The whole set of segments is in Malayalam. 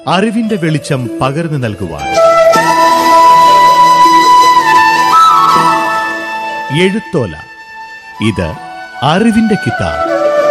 അറിവിന്റെ വെളിച്ചം പകർന്നു നൽകുവാൻ എഴുത്തോല ഇത് അറിവിന്റെ കിതാബ്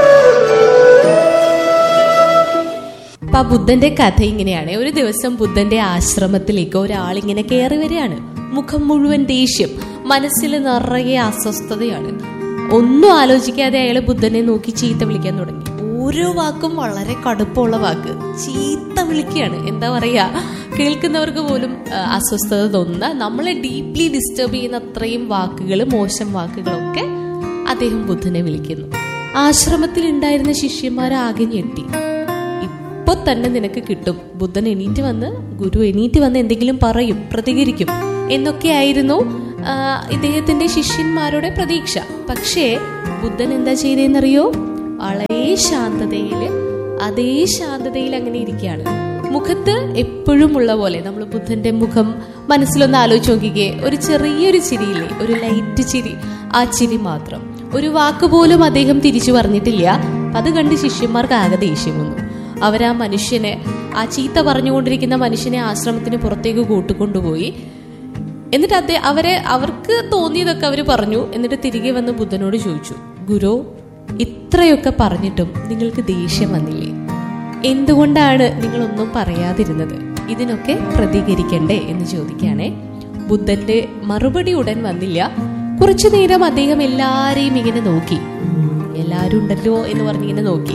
അപ്പൊ ആ ബുദ്ധന്റെ കഥ ഇങ്ങനെയാണ് ഒരു ദിവസം ബുദ്ധന്റെ ആശ്രമത്തിലേക്ക് ഒരാളിങ്ങനെ കയറി വരികയാണ് മുഖം മുഴുവൻ ദേഷ്യം മനസ്സിൽ നിറയെ അസ്വസ്ഥതയാണ് ഒന്നും ആലോചിക്കാതെ അയാൾ ബുദ്ധനെ നോക്കി ചീത്ത വിളിക്കാൻ തുടങ്ങി ഓരോ വാക്കും വളരെ കടുപ്പമുള്ള വാക്ക് ചീത്ത വിളിക്കുകയാണ് എന്താ പറയാ കേൾക്കുന്നവർക്ക് പോലും ആ, അസ്വസ്ഥത തോന്നുന്ന നമ്മളെ ഡീപ്ലി ഡിസ്റ്റർബ് ചെയ്യുന്ന അത്രയും വാക്കുകൾ മോശം വാക്കുകളൊക്കെ അദ്ദേഹം ബുദ്ധനെ വിളിക്കുന്നു ആശ്രമത്തിൽ ഉണ്ടായിരുന്ന ശിഷ്യന്മാരാകെ ഞെട്ടി ഇപ്പൊ തന്നെ നിനക്ക് കിട്ടും ബുദ്ധൻ എണീറ്റ് വന്ന് ഗുരു എണീറ്റ് വന്ന് എന്തെങ്കിലും പറയും പ്രതികരിക്കും എന്നൊക്കെയായിരുന്നു ആ, ഇദ്ദേഹത്തിന്റെ ശിഷ്യന്മാരുടെ പ്രതീക്ഷ പക്ഷേ ബുദ്ധൻ എന്താ ചെയ്തതെന്നറിയോ വളരെ ശാന്തതയില് അതേ ശാന്തതയിൽ അങ്ങനെ ഇരിക്കുകയാണ് മുഖത്ത് എപ്പോഴും ഉള്ള പോലെ നമ്മൾ ബുദ്ധന്റെ മുഖം മനസ്സിലൊന്ന് ആലോചിച്ച് നോക്കിക്കേ ഒരു ചെറിയൊരു ചിരിയില്ലേ ഒരു ലൈറ്റ് ചിരി ആ ചിരി മാത്രം ഒരു വാക്ക് പോലും അദ്ദേഹം തിരിച്ചു പറഞ്ഞിട്ടില്ല അത് കണ്ട് ശിഷ്യന്മാർക്ക് ആകെ ദേഷ്യം വന്നു അവരാ മനുഷ്യനെ ആ ചീത്ത പറഞ്ഞുകൊണ്ടിരിക്കുന്ന മനുഷ്യനെ ആശ്രമത്തിന് പുറത്തേക്ക് കൂട്ടിക്കൊണ്ടുപോയി എന്നിട്ട് അദ്ദേഹം അവരെ അവർക്ക് തോന്നിയതൊക്കെ അവർ പറഞ്ഞു എന്നിട്ട് തിരികെ വന്ന് ബുദ്ധനോട് ചോദിച്ചു ഗുരു ഇത്രയൊക്കെ പറഞ്ഞിട്ടും നിങ്ങൾക്ക് ദേഷ്യം വന്നില്ലേ എന്തുകൊണ്ടാണ് നിങ്ങളൊന്നും പറയാതിരുന്നത് ഇതിനൊക്കെ പ്രതികരിക്കണ്ടേ എന്ന് ചോദിക്കുകയാണേ ബുദ്ധന്റെ മറുപടി ഉടൻ വന്നില്ല കുറച്ചു നേരം അദ്ദേഹം എല്ലാരെയും ഇങ്ങനെ നോക്കി ഉം, എല്ലാരും ഉണ്ടല്ലോ എന്ന് പറഞ്ഞിങ്ങനെ നോക്കി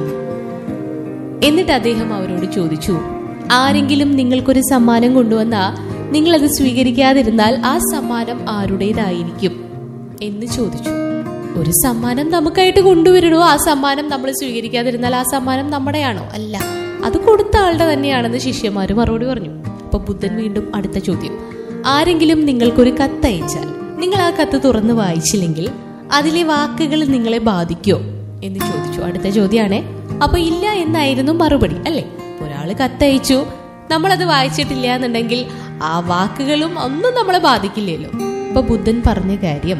എന്നിട്ട് അദ്ദേഹം അവരോട് ചോദിച്ചു ആരെങ്കിലും നിങ്ങൾക്കൊരു സമ്മാനം കൊണ്ടുവന്നാ നിങ്ങൾ അത് സ്വീകരിക്കാതിരുന്നാൽ ആ സമ്മാനം ആരുടേതായിരിക്കും എന്ന് ചോദിച്ചു ഒരു സമ്മാനം നമുക്കായിട്ട് കൊണ്ടുവരണോ ആ സമ്മാനം നമ്മൾ സ്വീകരിക്കാതിരുന്നാൽ ആ സമ്മാനം നമ്മുടെയാണോ അല്ല അത് കൊടുത്ത ആളുടെ തന്നെയാണെന്ന് ശിഷ്യന്മാര് മറുപടി പറഞ്ഞു അപ്പൊ ബുദ്ധൻ വീണ്ടും അടുത്ത ചോദ്യം ആരെങ്കിലും നിങ്ങൾക്കൊരു കത്ത് അയച്ചാൽ നിങ്ങൾ ആ കത്ത് തുറന്ന് വായിച്ചില്ലെങ്കിൽ അതിലെ വാക്കുകൾ നിങ്ങളെ ബാധിക്കോ എന്ന് ചോദിച്ചു അടുത്ത ചോദ്യമാണേ അപ്പൊ ഇല്ല എന്നായിരുന്നു മറുപടി അല്ലേ ഒരാള് കത്തയച്ചു നമ്മളത് വായിച്ചിട്ടില്ല എന്നുണ്ടെങ്കിൽ ആ വാക്കുകളും ഒന്നും നമ്മളെ ബാധിക്കില്ലല്ലോ അപ്പൊ ബുദ്ധൻ പറഞ്ഞ കാര്യം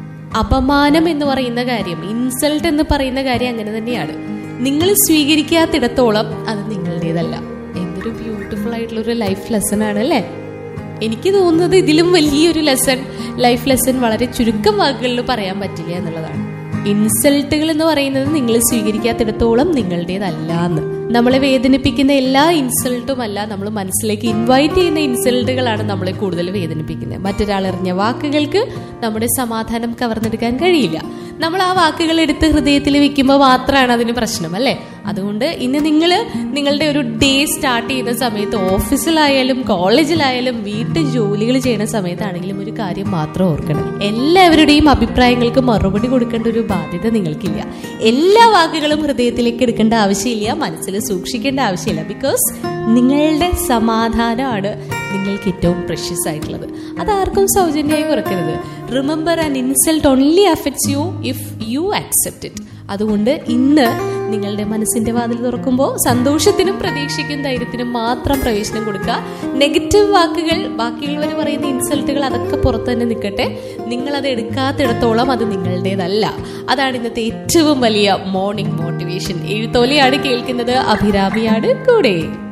അപമാനം എന്ന് പറയുന്ന കാര്യം ഇൻസൾട്ട് എന്ന് പറയുന്ന കാര്യം അങ്ങനെ തന്നെയാണ് നിങ്ങൾ സ്വീകരിക്കാത്തിടത്തോളം അത് നിങ്ങളുടേതല്ല എന്തൊരു ബ്യൂട്ടിഫുൾ ആയിട്ടുള്ള ഒരു ലൈഫ് ലെസൺ ആണ് അല്ലേ എനിക്ക് തോന്നുന്നത് ഇതിലും വലിയൊരു ലെസൺ ലൈഫ് ലെസൺ വളരെ ചുരുക്കം വാക്കുകളിൽ പറയാൻ പറ്റില്ല എന്നുള്ളതാണ് ഇൻസൾട്ടുകൾ എന്ന് പറയുന്നത് നിങ്ങൾ സ്വീകരിക്കാത്തിടത്തോളം നിങ്ങളുടേതല്ല എന്ന് നമ്മളെ വേദനിപ്പിക്കുന്ന എല്ലാ ഇൻസൾട്ടും അല്ല നമ്മൾ മനസ്സിലേക്ക് ഇൻവൈറ്റ് ചെയ്യുന്ന ഇൻസൾട്ടുകളാണ് നമ്മളെ കൂടുതൽ വേദനിപ്പിക്കുന്നത് മറ്റൊരാൾ എറിഞ്ഞ വാക്കുകൾക്ക് നമ്മുടെ സമാധാനം കവർന്നെടുക്കാൻ കഴിയില്ല നമ്മൾ ആ വാക്കുകൾ എടുത്ത് ഹൃദയത്തിൽ വെക്കുമ്പോൾ മാത്രമാണ് അതിന് പ്രശ്നം അല്ലേ അതുകൊണ്ട് ഇന്ന് നിങ്ങൾ നിങ്ങളുടെ ഒരു ഡേ സ്റ്റാർട്ട് ചെയ്യുന്ന സമയത്ത് ഓഫീസിലായാലും കോളേജിലായാലും വീട്ടിൽ ജോലികൾ ചെയ്യുന്ന സമയത്താണെങ്കിലും ഒരു കാര്യം മാത്രം ഓർക്കണം എല്ലാവരുടെയും അഭിപ്രായങ്ങൾക്ക് മറുപടി കൊടുക്കേണ്ട ഒരു ബാധ്യത നിങ്ങൾക്കില്ല എല്ലാ വാക്കുകളും ഹൃദയത്തിലേക്ക് എടുക്കേണ്ട ആവശ്യമില്ല മനസ്സിൽ സൂക്ഷിക്കേണ്ട ആവശ്യമില്ല ബിക്കോസ് നിങ്ങളുടെ സമാധാനമാണ് നിങ്ങൾക്ക് ഏറ്റവും പ്രഷ്യസ് ആയിട്ടുള്ളത് അത് ആർക്കും സൗജന്യമായി കുറക്കരുത് remember and insult only affects you if you accept it അതുകൊണ്ട് ഇന്ന് നിങ്ങളുടെ മനസ്സിന്റെ വാതിൽ തുറക്കുമ്പോൾ സന്തോഷത്തിനും പ്രതീക്ഷയ്ക്കും ധൈര്യത്തിനും മാത്രം പ്രവേശനം കൊടുക്കുക നെഗറ്റീവ് വാക്കുകൾ ബാക്കിയുള്ളവർ പറയുന്ന ഇൻസൾട്ടുകൾ അതൊക്കെ പുറത്ത് തന്നെ നിൽക്കട്ടെ നിങ്ങൾ അത് എടുക്കാത്തിടത്തോളം അത് നിങ്ങളുടേതല്ല അതാണ് ഇന്നത്തെ ഏറ്റവും വലിയ മോർണിംഗ് മോട്ടിവേഷൻ എഴുത്തോലയാണ് കേൾക്കുന്നത് അഭിരാമിയാണ് കൂടെ